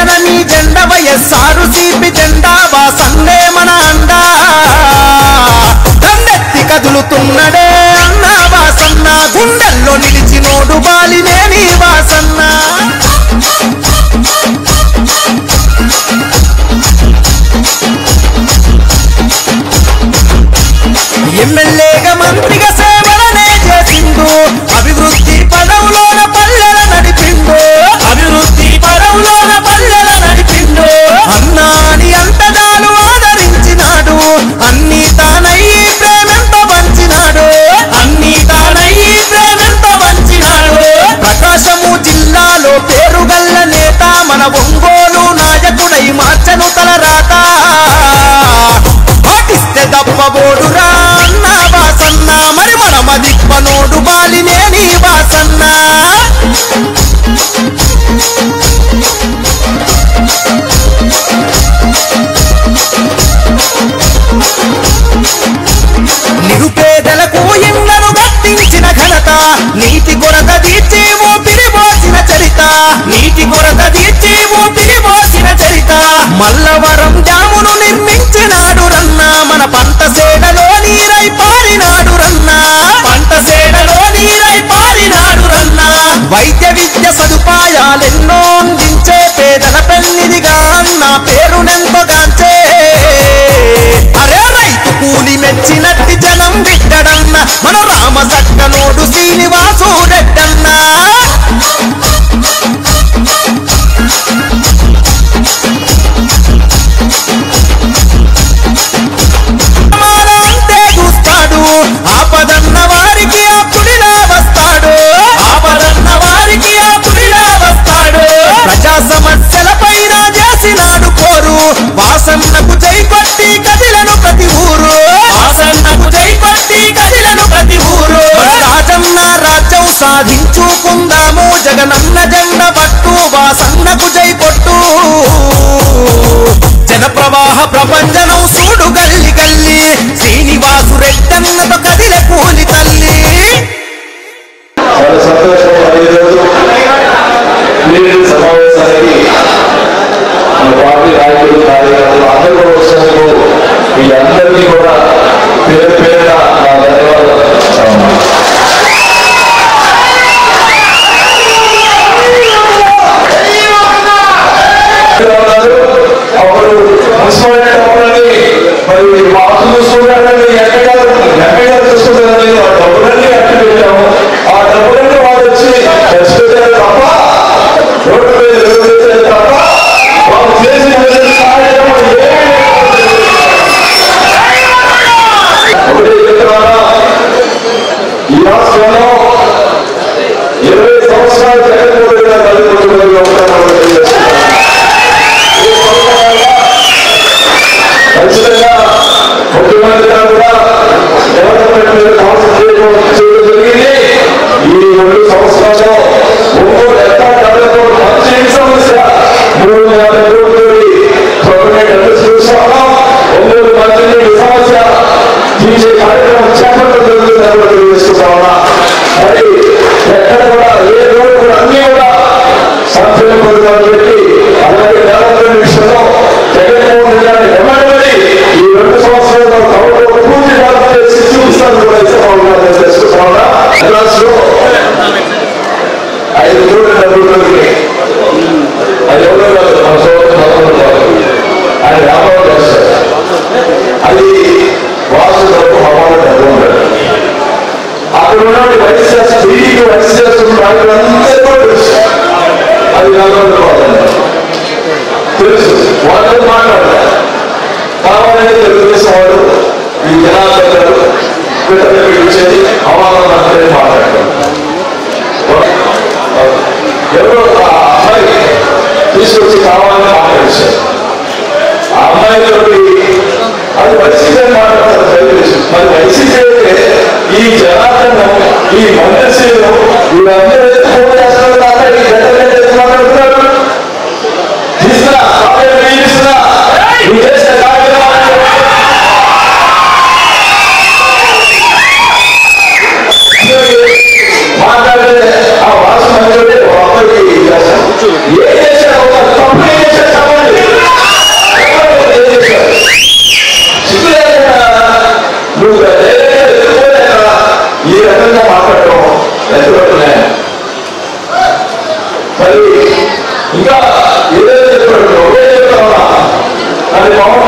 జననీ జెండ వయస్సారు సిపి జెండా వాసన్నే మన అండా దండెత్తి కదులుతున్నడే అన్న వాసన్న గుండెల్లో నిలిచినోడు బాలినేని వాసన్న ఎమ్మెల్యేగా మంత్రిగా సేవలనే చేసిండు అభివృద్ధి పదవులోన పల్లెల నడిపిండు అభివృద్ధి పదవులోన పల్లెల నడిపిండు అన్నా అని అంతదాలు ఆదరించినాడు అన్ని తానయ్యి ప్రేమెంతో పంచినాడు అన్ని తానయ్యి ప్రేమెంతో పంచినాడు ప్రకాశము జిల్లాలో పేరుగల్ల నేత మన ఒంగోలు నాయకుడై మార్చను తలరాత పాటిస్తే దప్పబోడురా అన్న వాసన్న మరి మన మదిప్పనోడు బాలినేని వాసన్న నిరుపేదలకు ఇళ్లను కట్టించిన ఘనత నీటి కొరత తీర్చి ఊపిరి పోసిన చరిత నీటి కొరత తీర్చి ఊపిరి పోసిన చరిత మల్లవరం డ్యామును నిర్మించినాడు రన్న మన పంట సేడలో నీరై పారినాడు రన్న పంట సేడలో నీరై పారినాడు రన్న వైద్య విద్య సదుపాయాలెన్నో అందించే పేదల పెన్నిదిగా అన్న పేరునెంతగాంచే అరే రైతు కూలి మెచ్చినట్టి జనం బిడ్డడన్న మన రామ సక్కనోడు శ్రీనివాసు రెడ్డన్న మాల అంటే చూస్తాడు ఆపదన్న వారికి అప్పుడిలా వస్తాడు ఆపదన్న వారికి అప్పుడిలా వస్తాడు ప్రజా సమస్యలపై చేసినాడు కోరు వాసన్నకు జై కొట్టి కదిలను ప్రతి ఊరు వాసన్నకు జై కొట్టి కదిలను ప్రతి ఊరు రాజన్న రాజ్యం సాధించుకుందాము జగనన్న జెండ పట్టు వాసన్నకు జై కొట్టు జన ప్రవాహ ప్రపంచనం చూడు గల్లి గల్లి శ్రీనివాసు రెడ్డన్నతో కదిలే కూలి తల్లి చాలా సంతోషం ఈరోజు మీరు సమావేశానికి మన పార్టీ నాయకులు కార్యకర్తలు అందరూ కూడా వచ్చినందుకు వీళ్ళందరికీ కూడా పేరు పేరున నా ధన్యవాదాలు చెప్తాను. ఉన్నారు. అప్పుడు మున్సిపాలిటీ డబ్బులని మరి మాకు చూసుకుంటారని ఎక్కడ ఎక్కడ చూసుకుంటారని ఆ డబ్బులన్నీ అట్టు పెట్టాము ఆ డబ్బులన్నీ వాళ్ళు వచ్చి ఖర్చు పెట్టారు తప్ప రోడ్డు మీద నిలబెట్టారు తప్ప వాళ్ళు చేసిన సహాయం ఏమీ లేదు. ఒకటే చెప్తున్నానా ఈ రాష్ట్రంలో ఇరవై సంవత్సరాలు జగన్మోహన్ రెడ్డి గారు తల్లిదండ్రులుగా ఉంటారని తెలియజేస్తున్నాను ఖచ్చితంగా ముఖ్యమంత్రి గారు కూడా డెవలప్మెంట్ మీద కాన్సన్ట్రేట్ చేయడం జరిగింది ఈ రెండు సంవత్సరాల్లో ఒంగోలు ఎట్లా డెవలప్ మంచి సమస్య మూడు యాభై కోట్లు గవర్నమెంట్ అడ్రస్ చూస్తున్నాం ఒంగోలు మంచి సమస్య తీసే కార్యక్రమం చేపట్టడం జరుగుతుందని కూడా తెలియజేస్తున్నా ఉన్నా మరి ఎక్కడ కూడా ఏ రోడ్డు కూడా అన్ని కూడా సంక్షేమ పథకాలు పెట్టి అలాగే డెవలప్మెంట్ విషయంలో జగన్మోహన్ రెడ్డి గారిని వెంబడి ఈ రెండు సంవత్సరాల్లో ప్రభుత్వం పూర్తి డెవలప్ చేసి చూపిస్తాను కూడా ఇస్తామని తెలుసుకున్నా మెడ్రాస్లో ఐదు కోట్ల డబ్బులు దొరికినాయి అది ఎవరో కాదు మన సోదరు భగవంతుడు కాదు ఆయన వ్యాపారం చేస్తారు అది వాసు డబ్బు హవాల డబ్బు ఉంటాడు అక్కడ ఉన్నటువంటి వైస్ చేస్తారు టీడీపీ వైస్ చేస్తున్న నాయకులందరూ కూడా తెలుసు అది నల్గొండ వాళ్ళని తెలుసు వాళ్ళతో మాట్లాడతారు కావాలని తెలుగుదేశం వాడు ఈ జనార్దన్ గారు ట్విట్టర్ పిలిచేది అవాదం అంటే మాట్లాడతారు ఎవరో ఆ అమ్మాయి తీసుకొచ్చి కావాలని మాట్లాడేశారు ఆ అమ్మాయితో అది వైసీపీ అని మాట్లాడతారు తెలుగుదేశం మరి వైసీపీ అయితే ఈ జనార్దన్ ఈ మంత్రిశ్రీలు వీళ్ళందరూ ఎత్తి ఫోన్ చేస్తున్నారు కాక ఈ జగన్ ఎత్తి మాట్లాడుతున్నారు తీసుకురా కావ్యం తీసుకురా నువ్వు చేసిన కార్యక్రమాన్ని మాట్లాడితే ఆ వాసు మంచి ఒక అబ్బాయికి చేశాను ఏం చేశాడు ఒక తప్పు ఏం చేశాడు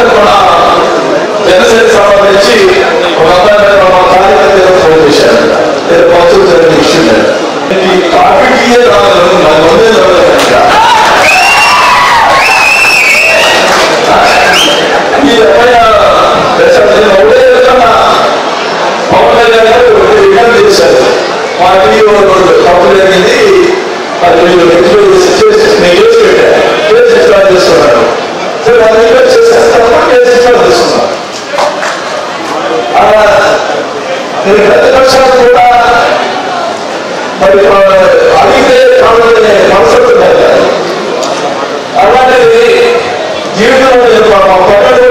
మన జనసేన సంబంధించి ఒక అబ్బాయి మా కార్యకర్త ఫోన్ చేశారు నేను పంచులు జరిగిన విషయం లేదు. ఈ కాఫీ టీయే రాదు నాకు ముందే రాలేదు కనుక ఈ అబ్బాయి నేను ఒకటే చెప్తున్నా పవన్ కళ్యాణ్ గారు ఒకటి రిటర్న్ చేశారు మా టీవీ తప్పు జరిగింది అది మీరు ఎంక్వైరీ చేసి నేను కేసు పెట్టాను కేసు ఇన్స్టాల్ చేస్తున్నాను సరే అది ఎంక్వైరీ చేసేస్తాను కేసు ఇన్స్టాల్ చేస్తున్నాను అలా నేను ప్రతిపక్షాలు కూడా మరి ఆ, అడిగితే కావాలనే మనసు అలాంటిది జీవితంలో నేను మా మా పక్కన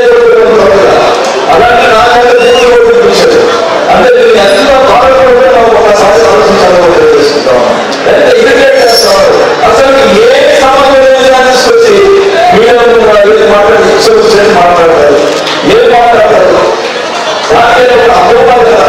అలాంటి నాకంటే జీవితంలో చూపించాడు అంటే నేను ఎంత బాధపడితే మనం ఒకసారి ఆలోచించాలని తెలియజేసుకుంటాం ఎంత ఇరిటేట్ చేస్తున్నారు అసలు ఏ సంబంధం లేని దాన్ని తీసుకొచ్చి మీరు మాట్లాడి ఇచ్చి మాట్లాడతారు ఏం మాట్లాడతారు దానికి ఒక అర్థం కదా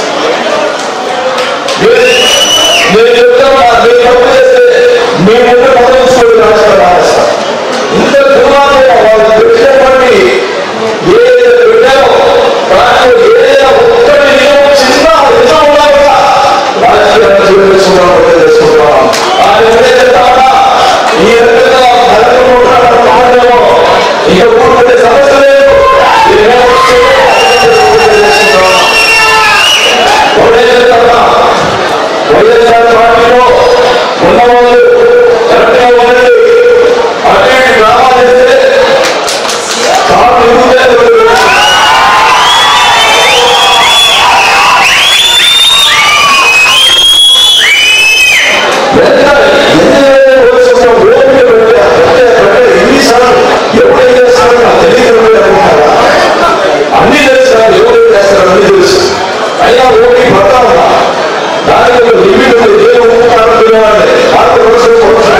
మీరు మీరు చెప్తామా మీరు తప్పు చేస్తే మీ ముందు పదవించుకోవడం రాష్ట్రం రాష్ట్రం ఇంత దుర్మార్గం వాళ్ళు పెట్టినటువంటి ఏదైతే పెట్టారో దాంట్లో ఏదైనా ఒక్కటి నియమం చిన్న నిజం ఉన్నా కూడా రాజకీయాన్ని చూపించుకున్నాం తెలుసుకుంటాం ఆయన ఎప్పుడైతే తాడా ఈ రకంగా నలుగురు కావాలేమో ఇక ఊరుకునే సమస్య లేదు ఏమో తెలుసుకుంటాం వైఎస్ఆర్ పార్టీలో ఉన్నవాళ్ళు కరెక్ట్గా ఉండండి అటు ఇటు గ్రామాలు చేస్తే కాదు ఎప్పుడైతే సార్ నాకు తెలియదు అన్ని తెలుసు నాకు ఎవరు చేస్తారు అన్ని తెలుసు అయినా ఓకే పడతా ఉన్నా దానికి ఒక లిమిట్ ఉంది నేను ఒప్పుకుంటాను పిలవండి భారత రోజులు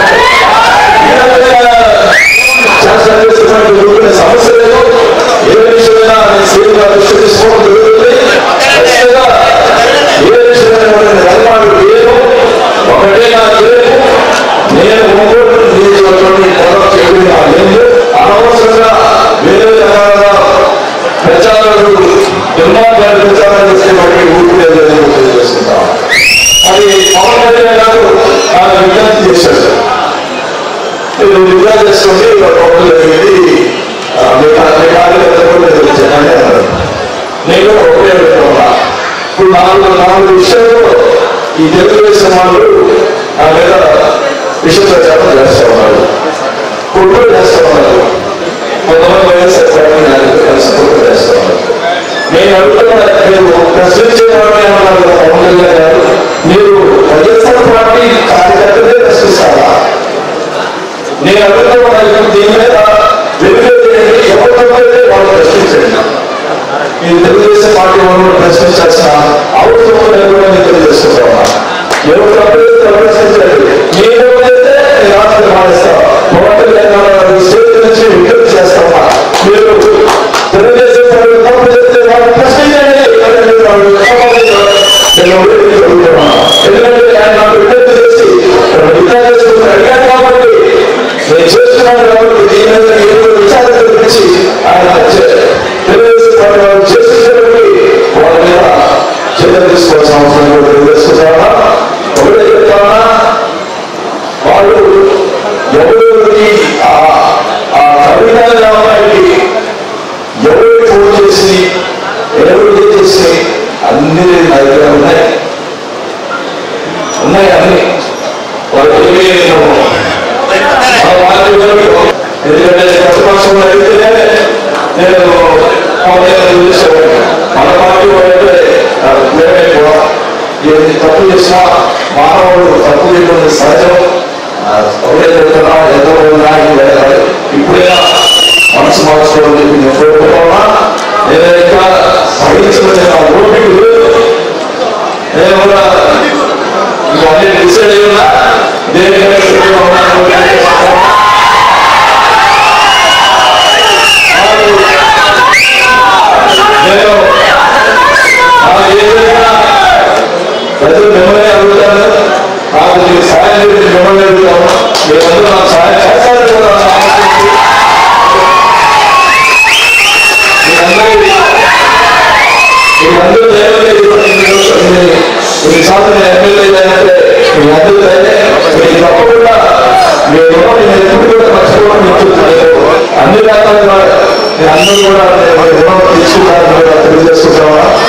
సమస్య లేదు ఏ విషయమైనా నేను సీఎంగా దృష్టి తీసుకోవడం జరుగుతుంది ఖచ్చితంగా ఏ విషయమైనా రంగాలు లేదు ఒకటే నా లేదు నేను ఒంగోలు నియోజకవర్గంలో పొలం చేయడం నా లేదు అనవసరంగా వేరే రకాలుగా ప్రచారాలు దుర్మార్గాలు ప్రచారం చేస్తే మనకి ఊరుకునేదని తెలియజేసుకుంటాం అది పవన్ కళ్యాణ్ గారు నాకు విజ్ఞప్తి చేశాడు నేను విజ్ఞప్తి చేసుకుంటే పవన్ జరిగింది ఆ, మీ కా- మీ కార్యకర్తలు కూడా నేను చెప్పాను అన్నారు. నేను కూడా ఒకటే పెట్టుకున్నా ఇప్పుడు నాలుగు నాలుగు విషయాల్లో ఈ తెలుగుదేశం వాళ్ళు నా మీద విష ప్రచారం చేస్తూ ఉన్నారు కుట్ర చేస్తూ ఉన్నారు కొంతమంది వైఎస్ఆర్ పార్టీ నాయకులు కలిసి కుట్ర చేస్తూ ఉన్నారు నేను అడుగుతున్నా మీరు ప్రశ్నించే వాళ్ళు ఏమన్నారు కదా పవన్ కళ్యాణ్ గారు మీరు వైఎస్ఆర్ పార్టీ కార్యకర్తలే ప్రశ్నిస్తారా నేను అడుగుతున్నా ఇప్పుడు దీని మీద వెలుగుతుంది ఎవరు తప్పైతే వాళ్ళు ప్రశ్నించండి ఈ తెలుగుదేశం పార్టీ వాళ్ళు ప్రశ్నించాల్సిన అవసరం లేకుండా తెలియజేసుకుంటా ఎవరు తప్పైతే ప్రశ్నించండి మీరు ఎవరైతే నేను రాష్ట్రం మానేస్తా పవన్ కళ్యాణ్ గారు స్టేట్ నుంచి విజ్ఞప్తి చేస్తామా మీరు తెలుగుదేశం పార్టీ తప్పు చేస్తే వాళ్ళు ప్రశ్నించండి లేదంటే వాళ్ళు క్షమాపణ నేను ఎవరికి చెబుతున్నా. ఎందుకంటే ఆయన నాకు విజ్ఞప్తి చేసి విచారణ చేసుకుని అడిగాను కాబట్టి నేను చేస్తున్నాను కాబట్టి దీని మీద ఏదో విచారణ గురించి ఆయన చే- తెలుగుదేశం పార్టీ వాళ్ళు చేస్తున్నటువంటి వాళ్ళ మీద చర్య తీసుకోవాల్సిన అవసరం కూడా తెలియజేస్తున్నాను ఒకటే చెప్తానా వాళ్ళు ఎవరికి ఆ ఆ కవిత అమ్మాయికి ఎవరు ఫోన్ చేసి ఎవరు ఏం చేసి అన్ని నా దగ్గర ఉన్నాయి ఉన్నాయి అన్ని వాళ్ళకి ఏమీ నేను ఆ వాళ్ళకి ఎవరికి ఎందుకంటే ప్రతిపక్షంలో అయితే నేను కాంగ్రెస్ చేసేవాడిని మన పార్టీ వాళ్ళంటే మేమే కూడా ఏది తప్పు చేసినా మానవుడు తప్పు చేయడం సహజం ఆ, ఒకటే చెప్తున్నా ఎంతో ఉన్నా ఇప్పుడైనా మనసు మార్చుకోవడం చెప్పి నేను కోరుకుంటున్నా నేను ఇంకా సహించలేదు నా ఓపిక లేదు నేను కూడా ఇవన్నీ డిసైడ్ అయి ఉన్నా దేనికైనా సిద్ధంగా ఉన్నాను నేను నాకు ఏదైనా ప్రజలు మిమ్మల్ని అడుగుతాను నాకు మీరు సహాయం చేసి మిమ్మల్ని అడుగుతాను మీరందరూ నాకు సహాయం చేస్తారని కూడా నాకు ఆశిస్తూ సార్లు నేను ఎమ్మెల్యే అయ్యానంటే మీ అందరూ దయనే మీరు తప్పకుండా మీ రుణం నేను ఎప్పుడు కూడా మర్చిపోవడం మీకు చెప్తున్నాను అన్ని రకాలుగా మీరు అందరూ కూడా నేను రుణం తీసుకుంటారని కూడా తెలియజేసుకుంటామా